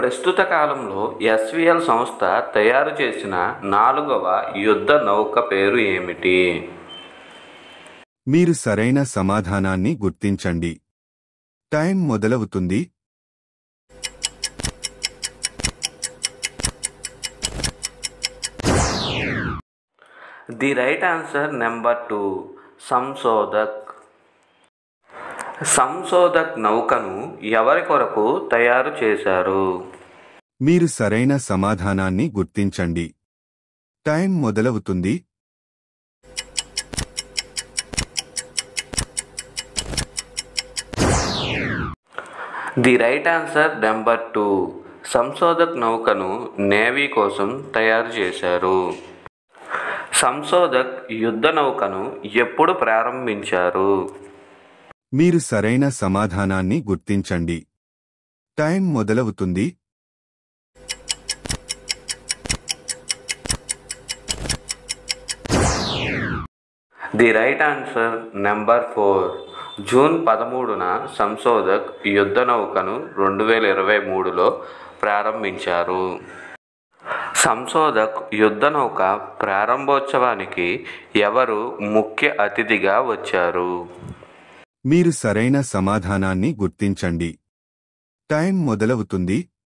ప్రస్తుత కాలంలో ఎస్విఎల్ సంస్థ తయారు చేసిన నాలుగవ యుద్ధ నౌక పేరు ఏమిటి మీరు సరైన సమాధానాన్ని గుర్తించండి టైం మొదలవుతుంది the right answer number two Sanshodhak Sanshodhak నౌకను ఎవరి కొరకు తయారు చేశారు మీరు సరైన సమాధానాన్ని గుర్తించండి టైం మొదలవుతుంది the right answer number two Sanshodhak నౌకను నేవీ కోసం తయారు చేశారు సంశోధక్ యుద్ధ నౌకను ఎప్పుడు ప్రారంభించారు మీరు సరైన సమాధానాన్ని గుర్తించండి టైం మొదలవుతుంది the right answer number four June పదమూడున సంశోధక్ యుద్ధ నౌకను రెండు వేల ఇరవై మూడులో ప్రారంభించారు సంశోధక్ యుద్ధ నౌక ప్రారంభోత్సవానికి ఎవరు ముఖ్య అతిథిగా వచ్చారు మీరు సరైన సమాధానాన్ని గుర్తించండి టైం మొదలవుతుంది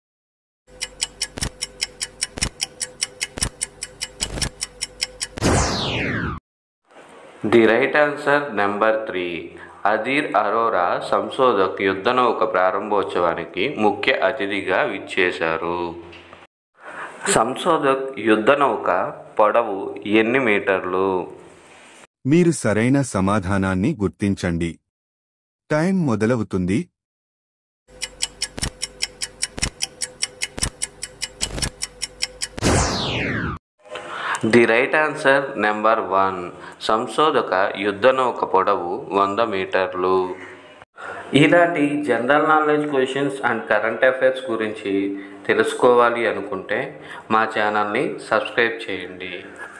the right answer number three Adhir Arora Sanshodhak యుద్ధ నౌక ప్రారంభోత్సవానికి ముఖ్య అతిథిగా విచ్చేశారు సంశోధక్ యుద్ధ నౌక పొడవు ఎన్ని మీటర్లు మీరు సరైన సమాధానాన్ని గుర్తించండి టైం మొదలవుతుంది the right answer number one Sanshodhak యుద్ధ నౌక పొడవు వంద మీటర్లు ఇలాంటి general knowledge questions and current affairs గురించి తెలుసుకోవాలి అనుకుంటే మా ఛానల్ని సబ్స్క్రైబ్ చేయండి